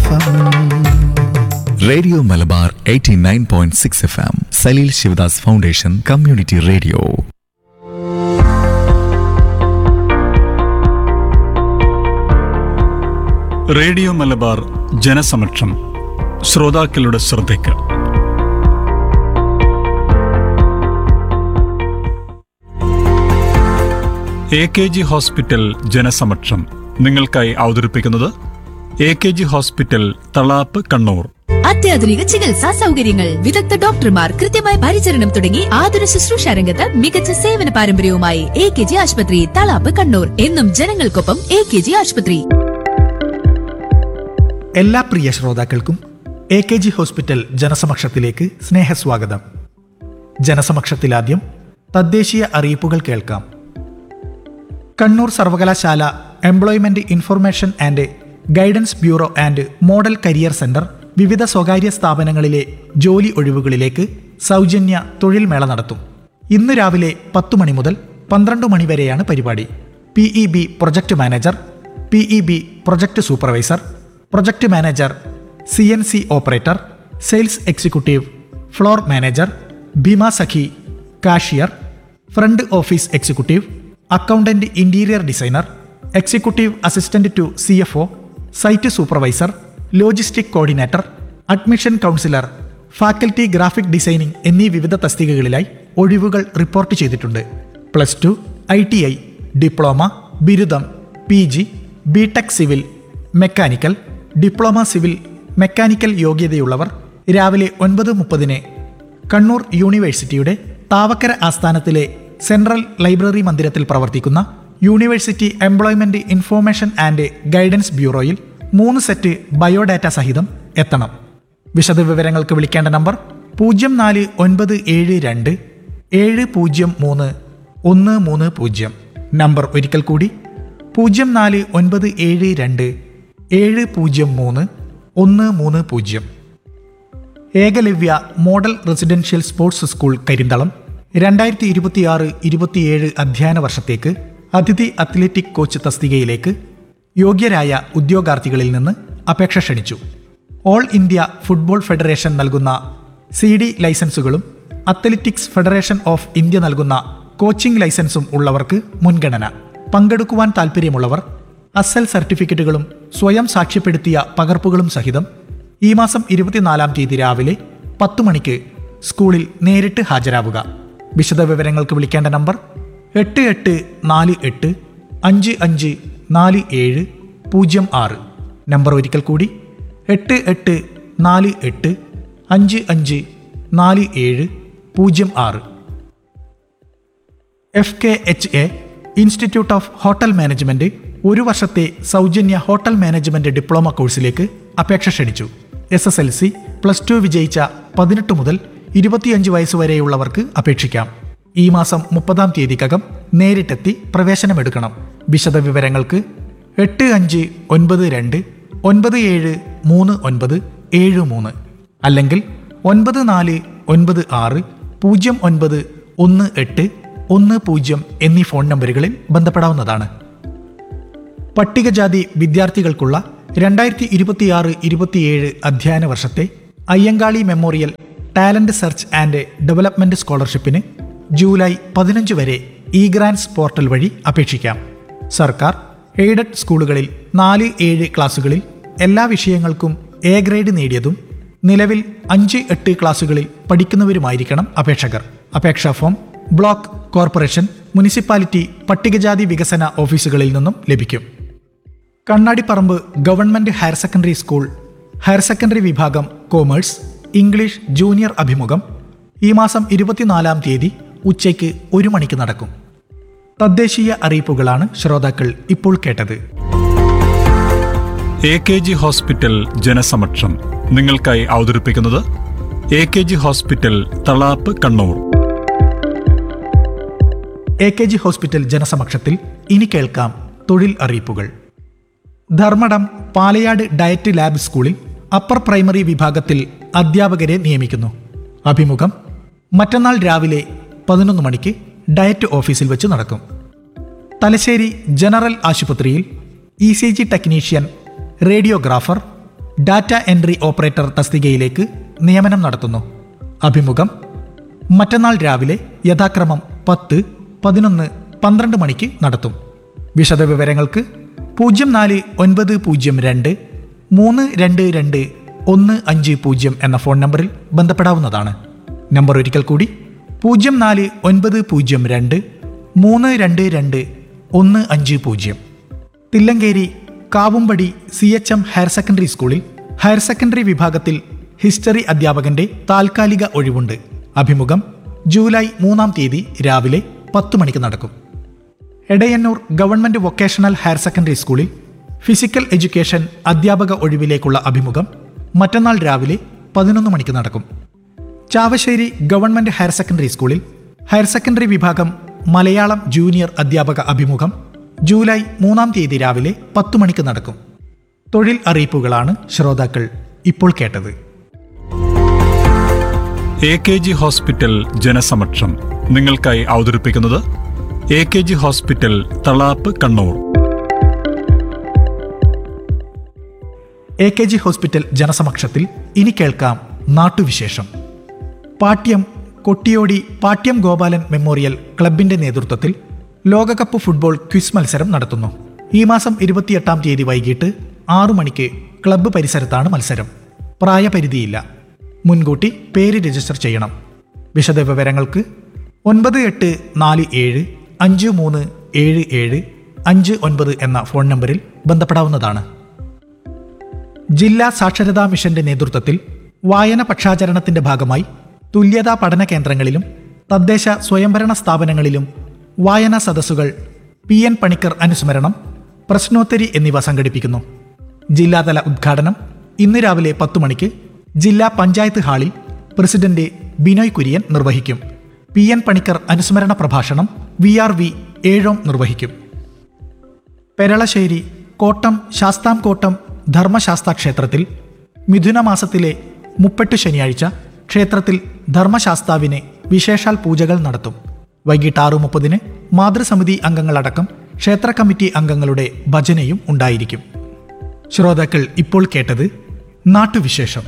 F radio Malabar 89.6 F M Saleel Sivadas foundation community radio radio Malabar ജനസമക്ഷം ശ്രോതാക്കളുടെ ശ്രദ്ധയ്ക്ക് എ കെ ജി ഹോസ്പിറ്റൽ ജനസമക്ഷം നിങ്ങൾക്കായി അവതരിപ്പിക്കുന്നത് A K G hospital Thalap Kannur അത്യാധുനിക ചികിത്സാ സൗകര്യങ്ങൾ വിദഗ്ധ ഡോക്ടർമാർ കൃത്യമായ പരിചരണം തുടങ്ങി ആതുര ശുശ്രൂഷ രംഗത്ത് മികച്ച സേവന പാരമ്പര്യവുമായി എ കെ ജി ആശുപത്രി തളാപ്പ് കണ്ണൂർ എന്നും ജനങ്ങൾക്കൊപ്പം എ കെ ജി ആശുപത്രി എല്ലാ പ്രിയ ശ്രോതാക്കൾക്കും എ കെ ജി ഹോസ്പിറ്റൽ ജനസമക്ഷത്തിലേക്ക് സ്നേഹസ്വാഗതം ജനസമക്ഷത്തിലാദ്യം തദ്ദേശീയ അറിയിപ്പുകൾ കേൾക്കാം കണ്ണൂർ സർവകലാശാല employment information and guidance bureau and model career centre വിവിധ സ്വകാര്യ സ്ഥാപനങ്ങളിലെ ജോലി ഒഴിവുകളിലേക്ക് സൗജന്യ തൊഴിൽ മേള നടത്തും ഇന്ന് രാവിലെ പത്തു മണി മുതൽ പന്ത്രണ്ട് മണി വരെയാണ് പരിപാടി P E B project manager P E B project supervisor project manager C N C operator sales executive floor manager Bhima Sakhi cashier front office executive accountant interior designer executive assistant to C F O site supervisor logistic coordinator admission counsellor faculty graphic designing എന്നീ വിവിധ തസ്തികകളിലായി ഒഴിവുകൾ report ചെയ്തിട്ടുണ്ട് plus two I T I diploma ബിരുദം P G B tech civil mechanical diploma civil mechanical യോഗ്യതയുള്ളവർ രാവിലെ ഒൻപത് മുപ്പതിന് കണ്ണൂർ യൂണിവേഴ്സിറ്റിയുടെ താവക്കര ആസ്ഥാനത്തിലെ സെൻട്രൽ ലൈബ്രറി മന്ദിരത്തിൽ പ്രവർത്തിക്കുന്ന university employment information and guidance ബ്യൂറോയിൽ മൂന്ന് സെറ്റ് ബയോഡാറ്റ സഹിതം എത്തണം വിശദവിവരങ്ങൾക്ക് വിളിക്കേണ്ട നമ്പർ പൂജ്യം നാല് ഒൻപത് ഏഴ് രണ്ട് ഏഴ് പൂജ്യം മൂന്ന് ഒന്ന് മൂന്ന് പൂജ്യം നമ്പർ ഒരിക്കൽ കൂടി പൂജ്യം നാല് ഒൻപത് ഏഴ് രണ്ട് ഏഴ് പൂജ്യം മൂന്ന് ഒന്ന് മൂന്ന് പൂജ്യം Ekalavya model residential sports school Karinthalam രണ്ടായിരത്തി ഇരുപത്തിയാറ് ഇരുപത്തിയേഴ് അധ്യയന വർഷത്തേക്ക് അതിഥി അത്ലറ്റിക് കോച്ച് തസ്തികയിലേക്ക് യോഗ്യരായ ഉദ്യോഗാർത്ഥികളിൽ നിന്ന് അപേക്ഷ ക്ഷണിച്ചു ഓൾ ഇന്ത്യ ഫുട്ബോൾ ഫെഡറേഷൻ നൽകുന്ന സി ഡി ലൈസൻസുകളും അത്ലറ്റിക്സ് ഫെഡറേഷൻ ഓഫ് ഇന്ത്യ നൽകുന്ന കോച്ചിംഗ് ലൈസൻസും ഉള്ളവർക്ക് മുൻഗണന പങ്കെടുക്കുവാൻ താൽപ്പര്യമുള്ളവർ അസൽ സർട്ടിഫിക്കറ്റുകളും സ്വയം സാക്ഷ്യപ്പെടുത്തിയ പകർപ്പുകളും സഹിതം ഈ മാസം ഇരുപത്തിനാലാം തീയതി രാവിലെ പത്തു മണിക്ക് സ്കൂളിൽ നേരിട്ട് ഹാജരാവുക വിശദവിവരങ്ങൾക്ക് വിളിക്കേണ്ട നമ്പർ എട്ട് എട്ട് നാല് എട്ട് അഞ്ച് അഞ്ച് നാല് ഏഴ് പൂജ്യം ആറ് നമ്പർ ഒരിക്കൽ കൂടി എട്ട് എട്ട് നാല് എട്ട് അഞ്ച് അഞ്ച് നാല് ഏഴ് പൂജ്യം ആറ് F K H A institute of hotel management ഒരു വർഷത്തെ സൗജന്യ ഹോട്ടൽ മാനേജ്മെന്റ് ഡിപ്ലോമ കോഴ്സിലേക്ക് അപേക്ഷ ക്ഷണിച്ചു S S L C plus two വിജയിച്ച പതിനെട്ട് മുതൽ ഇരുപത്തിയഞ്ച് വയസ്സ് വരെയുള്ളവർക്ക് അപേക്ഷിക്കാം ഈ മാസം മുപ്പതാം തീയതിക്കകം നേരിട്ടെത്തി പ്രവേശനമെടുക്കണം വിശദവിവരങ്ങൾക്ക് എട്ട് അഞ്ച് ഒൻപത് രണ്ട് ഒൻപത് ഏഴ് മൂന്ന് ഒൻപത് ഏഴ് മൂന്ന് അല്ലെങ്കിൽ ഒൻപത് നാല് ഒൻപത് ആറ് പൂജ്യം ഒൻപത് ഒന്ന് എട്ട് ഒന്ന് പൂജ്യം എന്നീ ഫോൺ നമ്പറുകളിൽ ബന്ധപ്പെടാവുന്നതാണ് പട്ടികജാതി വിദ്യാർത്ഥികൾക്കുള്ള രണ്ടായിരത്തി ഇരുപത്തിയാറ് ഇരുപത്തിയേഴ് അധ്യയന വർഷത്തെ Ayyankali memorial talent search and development സ്കോളർഷിപ്പിന് ജൂലൈ പതിനഞ്ച് വരെ ഇ ഗ്രാൻസ് പോർട്ടൽ വഴി അപേക്ഷിക്കാം സർക്കാർ എയ്ഡഡ് സ്കൂളുകളിൽ നാല് ഏഴ് ക്ലാസുകളിൽ എല്ലാ വിഷയങ്ങൾക്കും എ ഗ്രേഡ് നേടിയതും നിലവിൽ അഞ്ച് എട്ട് ക്ലാസുകളിൽ പഠിക്കുന്നവരുമായിരിക്കണം അപേക്ഷകർ അപേക്ഷാ ഫോം ബ്ലോക്ക് കോർപ്പറേഷൻ മുനിസിപ്പാലിറ്റി പട്ടികജാതി വികസന ഓഫീസുകളിൽ നിന്നും ലഭിക്കും Kannadiparamba government higher secondary school higher secondary വിഭാഗം കോമേഴ്സ് ഇംഗ്ലീഷ് ജൂനിയർ അഭിമുഖം ഈ മാസം ഇരുപത്തിനാലാം തീയതി ഉച്ചയ്ക്ക് ഒരു മണിക്ക് നടക്കും തദ്ദേശീയ അറിയിപ്പുകളാണ് ശ്രോതാക്കൾ ഇപ്പോൾ കേട്ടത് എ കെ ജി ഹോസ്പിറ്റൽ ജനസമക്ഷം നിങ്ങൾക്കായി അവതരിപ്പിക്കുന്നത് A K G hospital Thalap Kannur A K G hospital ജനസമക്ഷത്തിൽ ഇനി കേൾക്കാം തൊഴിൽ അറിയിപ്പുകൾ ധർമ്മടം പാലയാട് ഡയറ്റ് ലാബ് സ്കൂളിൽ അപ്പർ പ്രൈമറി വിഭാഗത്തിൽ അധ്യാപകരെ നിയമിക്കുന്നു അഭിമുഖം മറ്റന്നാൾ രാവിലെ പതിനൊന്ന് മണിക്ക് ഡയറ്റ് ഓഫീസിൽ വെച്ച് നടക്കും തലശ്ശേരി ജനറൽ ആശുപത്രിയിൽ E C G technician radiographer data entry operator തസ്തികയിലേക്ക് നിയമനം നടത്തുന്നു അഭിമുഖം മറ്റന്നാൾ രാവിലെ യഥാക്രമം പത്ത് പതിനൊന്ന് പന്ത്രണ്ട് മണിക്ക് നടത്തും വിശദവിവരങ്ങൾക്ക് പൂജ്യം നാല് ഒൻപത് പൂജ്യം രണ്ട് മൂന്ന് രണ്ട് രണ്ട് ഒന്ന് അഞ്ച് പൂജ്യം എന്ന ഫോൺ നമ്പറിൽ ബന്ധപ്പെടാവുന്നതാണ് നമ്പർ ഒരിക്കൽ കൂടി പൂജ്യം നാല് ഒൻപത് പൂജ്യം രണ്ട് മൂന്ന് രണ്ട് രണ്ട് ഒന്ന് അഞ്ച് പൂജ്യം Thillankeri Kavumpady C H M higher secondary സ്കൂളിൽ ഹയർ സെക്കൻഡറി വിഭാഗത്തിൽ ഹിസ്റ്ററി അധ്യാപകന്റെ താൽക്കാലിക ഒഴിവുണ്ട് അഭിമുഖം ജൂലൈ മൂന്നാം തീയതി രാവിലെ പത്ത് മണിക്ക് നടക്കും Edayannur government vocational higher secondary സ്കൂളിൽ ഫിസിക്കൽ എഡ്യൂക്കേഷൻ അധ്യാപക ഒഴിവിലേക്കുള്ള അഭിമുഖം മറ്റന്നാൾ രാവിലെ പതിനൊന്ന് മണിക്ക് നടക്കും ചാവശ്ശേരി ഗവൺമെന്റ് ഹയർ സെക്കൻഡറി സ്കൂളിൽ ഹയർ സെക്കൻഡറി വിഭാഗം മലയാളം ജൂനിയർ അധ്യാപക അഭിമുഖം ജൂലൈ മൂന്നാം തീയതി രാവിലെ പത്ത് മണിക്ക് നടക്കും തൊഴിൽ അറിയിപ്പുകളാണ് ശ്രോതാക്കൾ ഇപ്പോൾ കേട്ടത് എ കെ ജി ഹോസ്പിറ്റൽ ജനസമക്ഷം നിങ്ങൾക്കായി അവതരിപ്പിക്കുന്നത് A K G hospital Thalap Kannur A K G hospital ജനസമക്ഷത്തിൽ ഇനി കേൾക്കാം നാട്ടുവിശേഷം പാട്യം കൊട്ടിയോടി പാട്യം ഗോപാലൻ മെമ്മോറിയൽ ക്ലബിന്റെ നേതൃത്വത്തിൽ ലോകകപ്പ് ഫുട്ബോൾ ക്വിസ് മത്സരം നടത്തുന്നു ഈ മാസം ഇരുപത്തിയെട്ടാം തീയതി വൈകിട്ട് ആറു മണിക്ക് ക്ലബ്ബ് പരിസരത്താണ് മത്സരം പ്രായപരിധിയില്ല മുൻകൂട്ടി പേര് രജിസ്റ്റർ ചെയ്യണം വിശദവിവരങ്ങൾക്ക് ഒൻപത് എട്ട് നാല് ഏഴ് അഞ്ച് മൂന്ന് ഏഴ് ഏഴ് അഞ്ച് ഒൻപത് എന്ന ഫോൺ നമ്പറിൽ ബന്ധപ്പെടാവുന്നതാണ് ജില്ലാ സാക്ഷരതാ മിഷന്റെ നേതൃത്വത്തിൽ വായന പക്ഷാചരണത്തിന്റെ ഭാഗമായി തുല്യതാ പഠന കേന്ദ്രങ്ങളിലും തദ്ദേശ സ്വയംഭരണ സ്ഥാപനങ്ങളിലും വായനാ സദസ്സുകൾ പി എൻ പണിക്കർ അനുസ്മരണം പ്രശ്നോത്തരി എന്നിവ സംഘടിപ്പിക്കുന്നു ജില്ലാതല ഉദ്ഘാടനം ഇന്ന് രാവിലെ പത്തു മണിക്ക് ജില്ലാ പഞ്ചായത്ത് ഹാളിൽ പ്രസിഡന്റ് ബിനോയ് കുര്യൻ നിർവഹിക്കും പി എൻ പണിക്കർ അനുസ്മരണ പ്രഭാഷണം വി ആർ വി ഏഴോം നിർവഹിക്കും പെരളശ്ശേരി കോട്ടം ശാസ്താംകോട്ടം ധർമ്മശാസ്താ ക്ഷേത്രത്തിൽ മിഥുനമാസത്തിലെ മുപ്പെട്ട് ശനിയാഴ്ച ക്ഷേത്രത്തിൽ ധർമ്മശാസ്താവിന് വിശേഷാൽ പൂജകൾ നടത്തും വൈകിട്ട് ആറ് മുപ്പതിന് മാതൃസമിതി അംഗങ്ങളടക്കം ക്ഷേത്ര കമ്മിറ്റി അംഗങ്ങളുടെ ഭജനയും ഉണ്ടായിരിക്കും ശ്രോതാക്കൾ ഇപ്പോൾ കേട്ടത് നാട്ടുവിശേഷം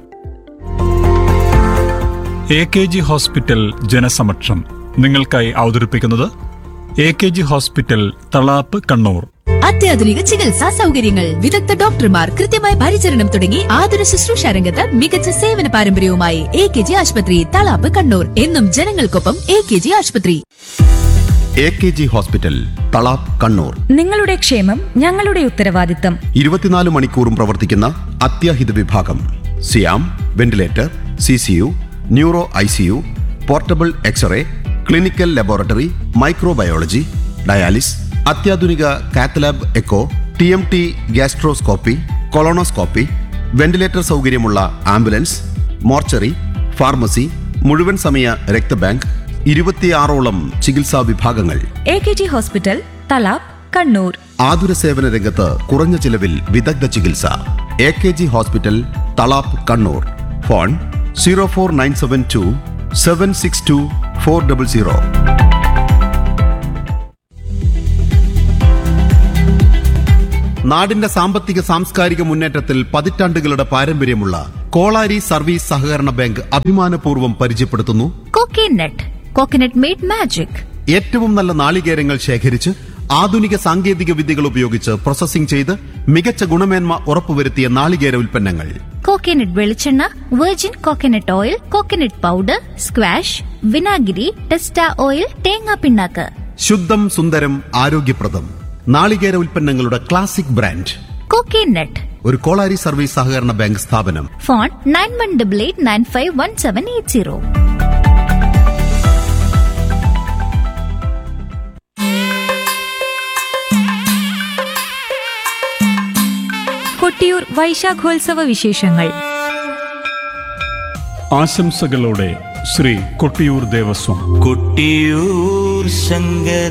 എ കെ ജി ഹോസ്പിറ്റൽ ജനസമക്ഷം നിങ്ങൾക്കായി അവതരിപ്പിക്കുന്നത് A K G hospital Thalap Kannur അത്യാധുനിക ചികിത്സാ സൗകര്യങ്ങൾ വിദഗ്ധ ഡോക്ടർമാർ കൃത്യമായ പരിചരണം തുടങ്ങി ആതുര ശുശ്രൂഷ രംഗത്ത് മികച്ച സേവന പാരമ്പര്യവുമായി എ കെ ജി ആശുപത്രി തളാപ്പ് കണ്ണൂർ എന്നും ജനങ്ങൾക്കൊപ്പം എ കെ ജി ആശുപത്രി A K G hospital Thalap Kannur നിങ്ങളുടെ ക്ഷേമം ഞങ്ങളുടെ ഉത്തരവാദിത്തം ഇരുപത്തിനാല് മണിക്കൂറും പ്രവർത്തിക്കുന്ന അത്യാഹിത വിഭാഗം സിയാം ventilator C C U neuro I C U portable X-ray clinical laboratory microbiology dialysis അത്യാധുനിക cath lab echo T M T gastroscopy colonoscopy ventilator സൗകര്യമുള്ള ആംബുലൻസ് മോർച്ചറി ഫാർമസി മുഴുവൻ സമയ രക്തബാങ്ക് ഇരുപത്തിയാറോളം ചികിത്സാ വിഭാഗങ്ങൾ A K G hospital Thalap Kannur ആതുര സേവന രംഗത്ത് കുറഞ്ഞ ചിലവിൽ വിദഗ്ധ ചികിത്സ A K G hospital Thalap Kannur phone zero four nine seven two seven six two four double zero നാടിന്റെ സാമ്പത്തിക സാംസ്കാരിക മുന്നേറ്റത്തിൽ പതിറ്റാണ്ടുകളുടെ പാരമ്പര്യമുള്ള കോളാരി സർവീസ് സഹകരണ ബാങ്ക് അഭിമാനപൂർവ്വം പരിചയപ്പെടുത്തുന്നു കോക്കനട്ട് കോക്കനട്ട് മെയ്ഡ് മാജിക് ഏറ്റവും നല്ല നാളികേരങ്ങൾ ശേഖരിച്ച് ആധുനിക സാങ്കേതിക വിദ്യകൾ ഉപയോഗിച്ച് പ്രോസസ്സിംഗ് ചെയ്ത് മികച്ച ഗുണമേന്മ ഉറപ്പുവരുത്തിയ നാളികേര ഉൽപ്പന്നങ്ങൾ കോക്കനട്ട് വെളിച്ചെണ്ണ virgin coconut oil coconut powder squash വിനാഗിരി ടെസ്റ്റ ഓയിൽ തേങ്ങാ പിണ്ണാക്ക് ശുദ്ധം സുന്ദരം ആരോഗ്യപ്രദം നാളികേര ഉൽപ്പന്നങ്ങളുടെ ക്ലാസിക് ബ്രാൻഡ് കോക്കനട്ട് ഒരു കോളാരി സർവീസ് സഹകരണ ബാങ്ക് സ്ഥാപനം phone nine one double eight nine five one seven eight zero Kottiyoor വൈശാഖോത്സവ വിശേഷങ്ങൾ ആശംസകളോടെ ശ്രീ കൊട്ടിയൂർ ദേവസ്വം കൊട്ടിയൂർ ശങ്കര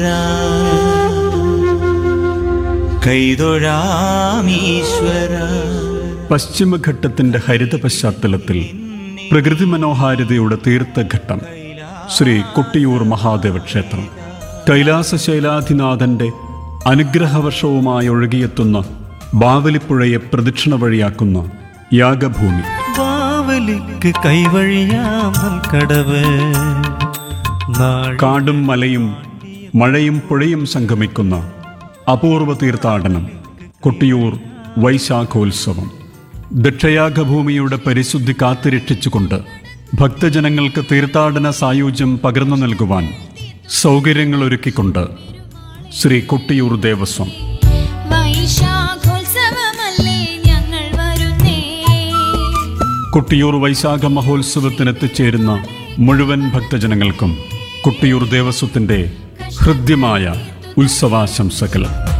കൈതൊഴാമീശ്വര പശ്ചിമഘട്ടത്തിന്റെ ഹരിത പശ്ചാത്തലത്തിൽ പ്രകൃതി മനോഹാരിതയുടെ തീർത്ഥഘട്ടം ശ്രീ കൊട്ടിയൂർ മഹാദേവ ക്ഷേത്രം കൈലാസശൈലാധിനാഥന്റെ അനുഗ്രഹവർഷവുമായി ഒഴുകിയെത്തുന്ന ബാവലിപ്പുഴയെ പ്രദക്ഷിണ വഴിയാക്കുന്ന യാഗഭൂമി കാവലിക്ക് കൈവഴിയാം കടവ് നാഴി കാടും മലയും മഴയും പുഴയും സംഗമിക്കുന്ന അപൂർവ തീർത്ഥാടനം കൊട്ടിയൂർ വൈശാഖോത്സവം ദക്ഷയാഗഭൂമിയുടെ പരിശുദ്ധി കാത്തുരക്ഷിച്ചുകൊണ്ട് ഭക്തജനങ്ങൾക്ക് തീർത്ഥാടന സായുജ്യം പകർന്നു നൽകുവാൻ സൗകര്യങ്ങൾ ഒരുക്കിക്കൊണ്ട് ശ്രീ കൊട്ടിയൂർ ദേവസ്വം വൈശാഖോത്സവമല്ലേ ഞങ്ങൾ വരുന്നേ കൊട്ടിയൂർ വൈശാഖ മഹോത്സവത്തിന് എത്തിച്ചേരുന്ന മുഴുവൻ ഭക്തജനങ്ങൾക്കും കൊട്ടിയൂർ ദേവസ്വത്തിൻ്റെ ഹൃദ്യമായ ഉത്സവാശംസകൾ